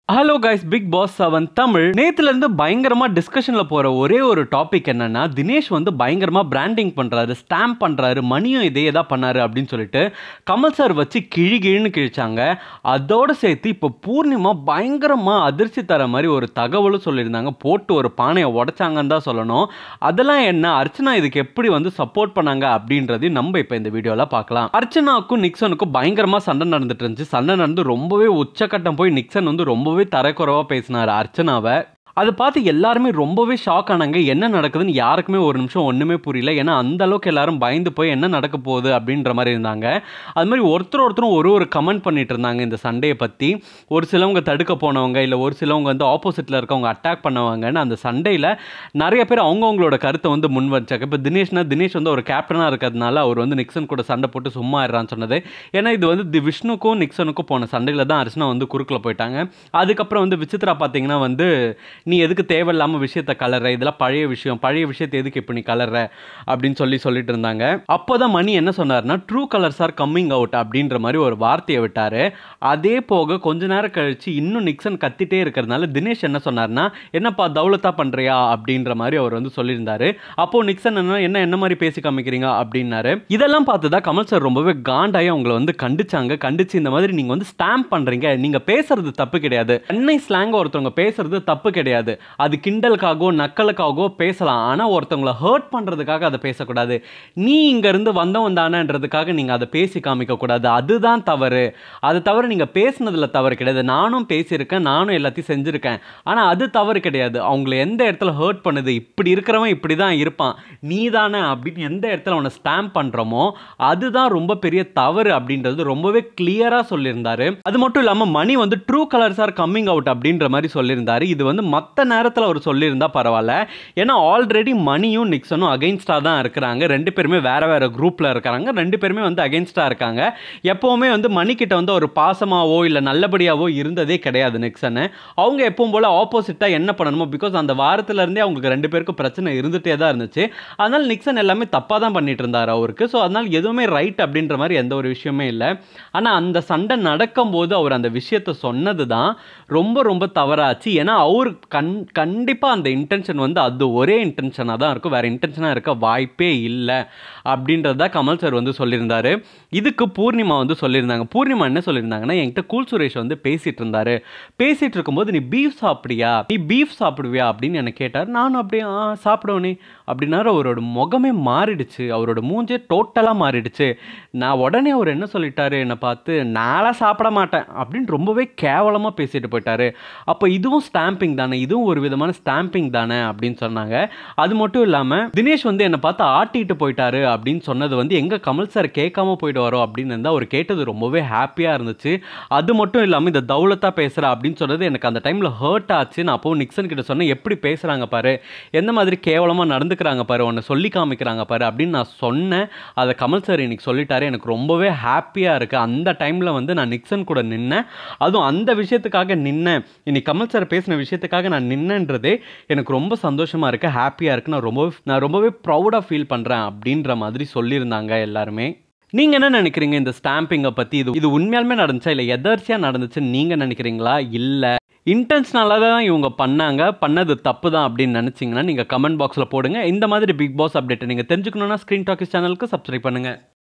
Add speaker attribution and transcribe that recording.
Speaker 1: hello guys big boss seven Tamil நேத்துல இருந்து பயங்கரமா டிஸ்கஷன்ல போற ஒரே ஒரு டாபிக் என்னன்னா தினேஷ் வந்து பயங்கரமா பிராண்டிங் பண்றாரு ஸ்டாம்ப் பண்றாரு மணியும் இதே தான் பண்ணாரு அப்படின்னு சொல்லிட்டு கமல் சார் வச்சு கிழி கிழின்னு கிழிச்சாங்க அதோட சேர்த்து இப்போ பூர்ணிமா பயங்கரமா அதிர்ச்சி தர மாதிரி ஒரு தகவலும் சொல்லியிருந்தாங்க போட்டு ஒரு பானையை உடைச்சாங்கன்னு தான் சொல்லணும் அதெல்லாம் என்ன அர்ச்சனா இதுக்கு எப்படி வந்து சப்போர்ட் பண்ணாங்க அப்படின்றதையும் நம்ம இப்போ இந்த வீடியோவில் பார்க்கலாம் அர்ச்சனாவுக்கும் நிக்சனுக்கும் பயங்கரமா சண்டை நடந்துட்டு இருந்துச்சு சண்டை நடந்து ரொம்பவே உச்சக்கட்டம் போய் நிக்சன் வந்து ரொம்பவே தரக்குறைவா பேசினார் அர்ச்சனாவை அதை பார்த்து எல்லாருமே ரொம்பவே ஷாக் ஆனாங்க என்ன நடக்குதுன்னு யாருக்குமே ஒரு நிமிஷம் ஒன்றுமே புரியல ஏன்னா அந்த அளவுக்கு எல்லாரும் பயந்து போய் என்ன நடக்க போகுது அப்படின்ற மாதிரி இருந்தாங்க அது மாதிரி ஒருத்தர் ஒருத்தரும் ஒரு ஒரு கமெண்ட் பண்ணிட்டு இருந்தாங்க இந்த சண்டையை பற்றி ஒரு சிலவங்க தடுக்க போனவங்க இல்லை ஒரு சிலவங்க வந்து ஆப்போசிட்டில் இருக்கவங்க அட்டாக் பண்ணவங்கன்னு அந்த சண்டையில் நிறைய பேர் அவங்கவுங்களோட கருத்தை வந்து முன் வச்சாங்க இப்போ தினேஷ்னா தினேஷ் வந்து ஒரு கேப்டனாக இருக்கிறதுனால அவர் வந்து நிக்சன் கூட சண்டை போட்டு சும்மா இருறான்னு சொன்னது ஏன்னா இது வந்து தி விஷ்ணுக்கும் நிக்சனுக்கும் போன சண்டையில் தான் அர்ச்சனா வந்து குறுக்கில் போயிட்டாங்க அதுக்கப்புறம் வந்து விசித்ரா பார்த்தீங்கன்னா வந்து நீ எதுக்கு தேவையில்லாமல் விஷயத்த கலர்ற இதெல்லாம் பழைய விஷயம் பழைய விஷயத்தை எதுக்கு இப்போ நீ கலர்ற அப்படின்னு சொல்லி சொல்லிட்டு இருந்தாங்க அப்போ தான் மணி என்ன சொன்னார்னா true colours are coming out அப்படின்ற மாதிரி ஒரு வார்த்தையை விட்டார் அதே போக கொஞ்ச நேரம் கழிச்சு இன்னும் நிக்சன் கத்திட்டே இருக்கிறதுனால தினேஷ் என்ன சொன்னார்னா என்னப்பா தௌலத்தா பண்ணுறியா அப்படின்ற மாதிரி அவர் வந்து சொல்லியிருந்தாரு அப்போ நிக்சன் என்ன என்ன என்ன மாதிரி பேசி காமிக்கிறீங்க அப்படின்னாரு இதெல்லாம் பார்த்து தான் கமல் சார் ரொம்பவே காண்டாகி அவங்கள வந்து கண்டிச்சாங்க கண்டிச்சு இந்த மாதிரி நீங்கள் வந்து ஸ்டாம்ப் பண்ணுறீங்க நீங்கள் பேசுறது தப்பு கிடையாது சென்னை ஸ்லாங் ஒருத்தவங்க பேசுறது தப்பு கிடையாது அது கிண்டலுக்காகவோ நக்கலுக்காகவோ பேசலாம் ஆனால் ஒருத்தவங்கள ஹர்ட் பண்ணுறதுக்காக அதை பேசக்கூடாது நீ இங்கேருந்து வந்தவன் தானேன்றதுக்காக நீங்கள் அதை பேசி காமிக்கக்கூடாது அதுதான் தவறு அது தவிர நீங்கள் பேசுனதில் தவறு கிடையாது நானும் பேசியிருக்கேன் நானும் எல்லாத்தையும் செஞ்சுருக்கேன் ஆனால் அது தவறு கிடையாது அவங்கள எந்த இடத்துல ஹர்ட் பண்ணுது இப்படி இருக்கிறவன் இப்படி தான் இருப்பான் நீ தானே அப்படின்னு எந்த இடத்துல அவனை ஸ்டாம்ப் பண்ணுறோமோ அதுதான் ரொம்ப பெரிய தவறு அப்படின்றது ரொம்பவே கிளியராக சொல்லியிருந்தாரு அது மட்டும் இல்லாமல் மணி வந்து true colours are coming out அப்படின்ற மாதிரி சொல்லியிருந்தாரு இது வந்து மற்ற நேரத்தில் அவர் சொல்லியிருந்தா பரவாயில்ல ஏன்னா ஆல்ரெடி மணியும் நிக்சனும் அகைன்ஸ்டாக தான் இருக்கிறாங்க ரெண்டு பேருமே வேற வேற குரூப்பில் இருக்கிறாங்க ரெண்டு பேருமே வந்து அகைன்ஸ்டாக இருக்காங்க எப்போவுமே வந்து மணிக்கிட்ட வந்து ஒரு பாசமாவோ இல்லை நல்லபடியாவோ இருந்ததே கிடையாது நிக்சனு அவங்க எப்பவும் போல் ஆப்போசிட்டாக என்ன பண்ணணுமோ பிகாஸ் அந்த வாரத்துல இருந்தே அவங்களுக்கு ரெண்டு பேருக்கும் பிரச்சனை இருந்துகிட்டே தான் இருந்துச்சு அதனால நிக்சன் எல்லாமே தப்பாக தான் பண்ணிட்டு இருந்தார் அவருக்கு ஸோ அதனால் எதுவுமே ரைட் அப்படின்ற மாதிரி எந்த ஒரு விஷயமே இல்லை ஆனால் அந்த சண்டை நடக்கும்போது அவர் அந்த விஷயத்த சொன்னது தான் ரொம்ப ரொம்ப தவறாச்சு ஏன்னா அவர் கண் கண்டிப்பாக அந்த இன்டென்ஷன் வந்து அது ஒரே இன்டென்ஷனாக தான் இருக்கும் வேறு இன்டென்ஷனாக இருக்க வாய்ப்பே இல்லை அப்படின்றது தான் கமல் சார் வந்து சொல்லியிருந்தாரு இதுக்கு பூர்ணிமா வந்து சொல்லியிருந்தாங்க பூர்ணிமா என்ன சொல்லியிருந்தாங்கன்னா என்கிட்ட கூல் சுரேஷ் வந்து பேசிகிட்டு இருந்தாரு பேசிகிட்டு இருக்கும்போது நீ பீஃப் சாப்பிடுவியா நீ பீஃப் சாப்பிடுவியா அப்படின்னு என்னை கேட்டார் நானும் அப்படியே ஆ சாப்பிடுவேனே அப்படின்னாரு அவரோட முகமே மாறிடுச்சு அவரோட மூஞ்சே டோட்டலாக மாறிடுச்சு நான் உடனே அவர் என்ன சொல்லிட்டாரு என்னை பார்த்து நான்லாம் சாப்பிட மாட்டேன் அப்படின்னு ரொம்பவே கேவலமாக பேசிட்டு போயிட்டாரு அப்போ இதுவும் ஸ்டாம்பிங் தானே இதுவும் ஒரு விதமான ஸ்டாம்பிங் தானே அப்படின்னு சொன்னாங்க அது மட்டும் இல்லாமல் தினேஷ் வந்து என்னை பார்த்து ஆட்டிட்டு போயிட்டாரு அப்படின்னு சொன்னது வந்து எங்கே கமல் சார் கேட்காம போயிட்டு வரோம் அப்படின்னு இருந்தால் அவர் கேட்டது ரொம்பவே ஹாப்பியாக இருந்துச்சு அது மட்டும் இல்லாமல் இந்த தௌலத்தா பேசுகிற அப்படின்னு சொன்னது எனக்கு அந்த டைமில் ஹர்ட் ஆச்சு நான் அப்போ நிக்சன் கிட்ட சொன்னேன் எப்படி பேசுகிறாங்க பாரு எந்த மாதிரி கேவலமாக நடந்துக்கிறாங்க பாரு உன்னை சொல்லி காமிக்கிறாங்க பாரு அப்படின்னு நான் சொன்னேன் அதை கமல் சார் இன்னைக்கு சொல்லிட்டாரு எனக்கு ரொம்பவே ஹாப்பியாக இருக்குது அந்த டைமில் வந்து நான் நிக்சன் கூட நின்னேன் அதுவும் அந்த விஷயத்துக்காக நின்னேன் இன்னைக்கு கமல் சார் பேசின விஷயத்துக்காக நான் நின்னன்றதே எனக்கு ரொம்ப சந்தோஷமாக இருக்குது ஹாப்பியாக இருக்குது நான் ரொம்பவே நான் ரொம்பவே ப்ரௌடாக ஃபீல் பண்ணுறேன் அப்படின்ற மாதிரி சொல்லியிருந்தாங்க எல்லாருமே நீங்கள் என்ன நினைக்கிறீங்க இந்த ஸ்டாம்பிங்கை பற்றி இது இது உண்மையாலுமே நடந்துச்சா இல்லை எதர்ச்சியாக நடந்துச்சுன்னு நீங்கள் நினைக்கிறீங்களா இல்லை இன்டென்ஷனலாக தான் இவங்க பண்ணாங்க பண்ணது தப்பு தான் அப்படின்னு நினச்சிங்கன்னா நீங்கள் கமெண்ட் பாக்ஸில் போடுங்க இந்த மாதிரி பிக் பாஸ் அப்டேட்டை நீங்கள் தெரிஞ்சுக்கணுன்னா ஸ்க்ரீன் டாக்கிஸ் சேனலுக்கு சப்ஸ்கிரைப் பண்ணுங்கள்